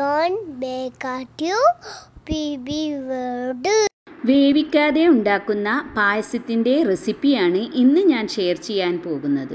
John ബേക്കാറ്റു പി ബി വേർഡ് വേവിക്കാതെ ഉണ്ടാക്കുന്ന പായസത്തിൻ്റെ റെസിപ്പിയാണ് ഇന്ന് ഞാൻ ഷെയർ ചെയ്യാൻ പോകുന്നത്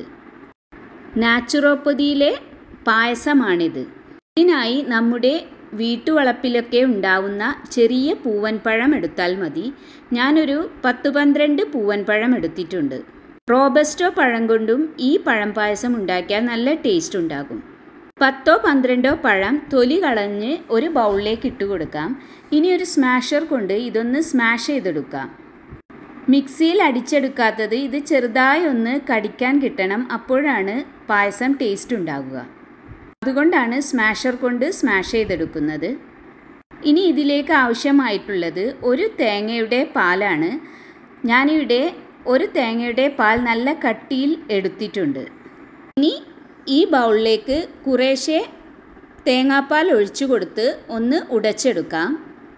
നാച്ചുറോപ്പതിയിലെ പായസമാണിത് ഇതിനായി നമ്മുടെ വീട്ടുവളപ്പിലൊക്കെ ഉണ്ടാവുന്ന ചെറിയ പൂവൻപഴം എടുത്താൽ മതി ഞാനൊരു പത്ത് പന്ത്രണ്ട് പൂവൻപഴം എടുത്തിട്ടുണ്ട് റോബസ്റ്റോ പഴം കൊണ്ടും ഈ പഴം പായസം ഉണ്ടാക്കിയാൽ നല്ല ടേസ്റ്റ് ഉണ്ടാകും പത്തോ പന്ത്രണ്ടോ പഴം തൊലി കളഞ്ഞ് ഒരു ബൗളിലേക്ക് ഇട്ട് കൊടുക്കാം ഇനി ഒരു സ്മാഷർ കൊണ്ട് ഇതൊന്ന് സ്മാഷ് ചെയ്തെടുക്കാം മിക്സിയിൽ അടിച്ചെടുക്കാത്തത് ഇത് ചെറുതായി ഒന്ന് കടിക്കാൻ കിട്ടണം അപ്പോഴാണ് പായസം ടേസ്റ്റ് ഉണ്ടാകുക അതുകൊണ്ടാണ് സ്മാഷർ കൊണ്ട് സ്മാഷ് ചെയ്തെടുക്കുന്നത് ഇനി ഇതിലേക്ക് ആവശ്യമായിട്ടുള്ളത് ഒരു തേങ്ങയുടെ പാലാണ് ഞാനിവിടെ ഒരു തേങ്ങയുടെ പാൽ നല്ല കട്ടിയിൽ എടുത്തിട്ടുണ്ട് ഇനി ഈ ബൗളിലേക്ക് കുറേശ്ശെ തേങ്ങാപ്പാൽ ഒഴിച്ചു കൊടുത്ത് ഒന്ന് ഉടച്ചെടുക്കാം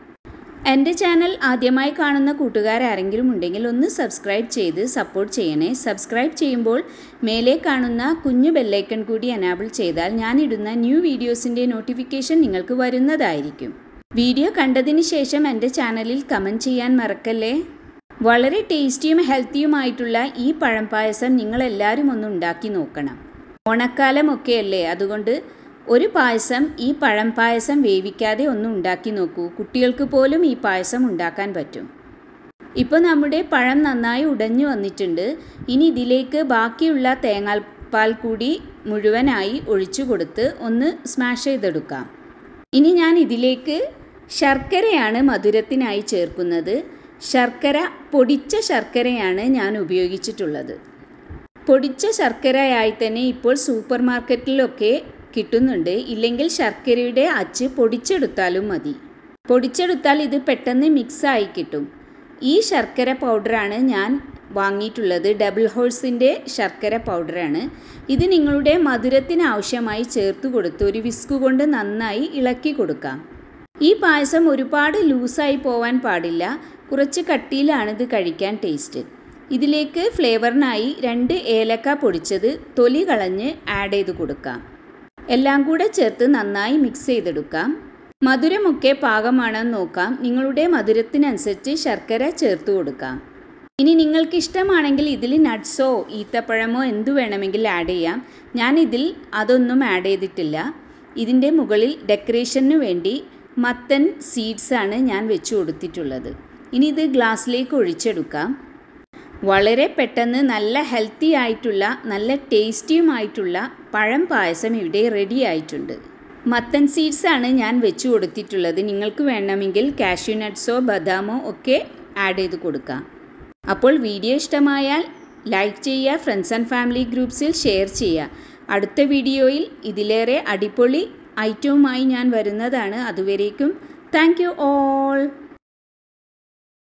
എൻ്റെ ചാനൽ ആദ്യമായി കാണുന്ന കൂട്ടുകാരാരെങ്കിലും ഉണ്ടെങ്കിൽ ഒന്ന് സബ്സ്ക്രൈബ് ചെയ്ത് സപ്പോർട്ട് ചെയ്യണേ സബ്സ്ക്രൈബ് ചെയ്യുമ്പോൾ മേലെ കാണുന്ന കുഞ്ഞു ബെല്ലൈക്കൺ കൂടി എനാബിൾ ചെയ്താൽ ഞാനിടുന്ന ന്യൂ വീഡിയോസിൻ്റെ നോട്ടിഫിക്കേഷൻ നിങ്ങൾക്ക് വരുന്നതായിരിക്കും വീഡിയോ കണ്ടതിന് ശേഷം എൻ്റെ ചാനലിൽ കമൻറ്റ് ചെയ്യാൻ മറക്കല്ലേ വളരെ ടേസ്റ്റിയും ഹെൽത്തിയുമായിട്ടുള്ള ഈ പഴം പായസം നിങ്ങളെല്ലാവരും ഒന്ന് ഉണ്ടാക്കി നോക്കണം ഓണക്കാലമൊക്കെയല്ലേ അതുകൊണ്ട് ഒരു പായസം ഈ പഴം പായസം വേവിക്കാതെ ഒന്ന് ഉണ്ടാക്കി നോക്കൂ കുട്ടികൾക്ക് പോലും ഈ പായസം ഉണ്ടാക്കാൻ പറ്റും ഇപ്പോൾ നമ്മുടെ പഴം നന്നായി ഉടഞ്ഞു വന്നിട്ടുണ്ട് ഇനി ഇതിലേക്ക് ബാക്കിയുള്ള തേങ്ങാപ്പാൽ കൂടി മുഴുവനായി ഒഴിച്ചു കൊടുത്ത് ഒന്ന് സ്മാഷ് ചെയ്തെടുക്കാം ഇനി ഞാൻ ഇതിലേക്ക് ശർക്കരയാണ് മധുരത്തിനായി ചേർക്കുന്നത് ശർക്കര പൊടിച്ച ശർക്കരയാണ് ഞാൻ ഉപയോഗിച്ചിട്ടുള്ളത് പൊടിച്ച ശർക്കരയായി തന്നെ ഇപ്പോൾ സൂപ്പർ മാർക്കറ്റിലൊക്കെ കിട്ടുന്നുണ്ട് ഇല്ലെങ്കിൽ ശർക്കരയുടെ അച്ച് പൊടിച്ചെടുത്താലും മതി പൊടിച്ചെടുത്താൽ ഇത് പെട്ടെന്ന് മിക്സായി കിട്ടും ഈ ശർക്കര പൗഡറാണ് ഞാൻ വാങ്ങിയിട്ടുള്ളത് ഡബിൾ ഹോഴ്സിൻ്റെ ശർക്കര പൗഡറാണ് ഇത് നിങ്ങളുടെ മധുരത്തിന് ആവശ്യമായി ചേർത്ത് കൊടുത്ത് ഒരു വിസ്ക് കൊണ്ട് നന്നായി ഇളക്കി കൊടുക്കാം ഈ പായസം ഒരുപാട് ലൂസായി പോവാൻ പാടില്ല കുറച്ച് കട്ടിയിലാണ് ഇത് കഴിക്കാൻ ടേസ്റ്റ് ഇതിലേക്ക് ഫ്ലേവറിനായി രണ്ട് ഏലക്ക പൊടിച്ചത് തൊലി കളഞ്ഞ് ആഡ് ചെയ്ത് കൊടുക്കാം എല്ലാം കൂടെ ചേർത്ത് നന്നായി മിക്സ് ചെയ്തെടുക്കാം മധുരമൊക്കെ പാകമാണെന്ന് നോക്കാം നിങ്ങളുടെ മധുരത്തിനനുസരിച്ച് ശർക്കര ചേർത്ത് കൊടുക്കാം ഇനി നിങ്ങൾക്ക് ഇഷ്ടമാണെങ്കിൽ ഇതിൽ നട്ട്സോ ഈത്തപ്പഴമോ എന്തു വേണമെങ്കിൽ ആഡ് ചെയ്യാം ഞാൻ ഇതിൽ അതൊന്നും ആഡ് ചെയ്തിട്ടില്ല ഇതിൻ്റെ മുകളിൽ ഡെക്കറേഷന് വേണ്ടി മത്തൻ സീഡ്സാണ് ഞാൻ വെച്ച് കൊടുത്തിട്ടുള്ളത് ഇനി ഇത് ഗ്ലാസ്സിലേക്ക് ഒഴിച്ചെടുക്കാം വളരെ പെട്ടെന്ന് നല്ല ഹെൽത്തി ആയിട്ടുള്ള നല്ല ടേസ്റ്റിയുമായിട്ടുള്ള പഴം പായസം ഇവിടെ റെഡി ആയിട്ടുണ്ട് മത്തൻ സീഡ്സ് ആണ് ഞാൻ വെച്ച് കൊടുത്തിട്ടുള്ളത് നിങ്ങൾക്ക് വേണമെങ്കിൽ കാഷ്യൂ നട്ട്സോ ബദാമോ ഒക്കെ ആഡ് ചെയ്ത് കൊടുക്കാം അപ്പോൾ വീഡിയോ ഇഷ്ടമായാൽ ലൈക്ക് ചെയ്യുക ഫ്രണ്ട്സ് ആൻഡ് ഫാമിലി ഗ്രൂപ്പ്സിൽ ഷെയർ ചെയ്യുക അടുത്ത വീഡിയോയിൽ ഇതിലേറെ അടിപൊളി ഐറ്റവുമായി ഞാൻ വരുന്നതാണ് അതുവരേക്കും താങ്ക് യു ഓൾ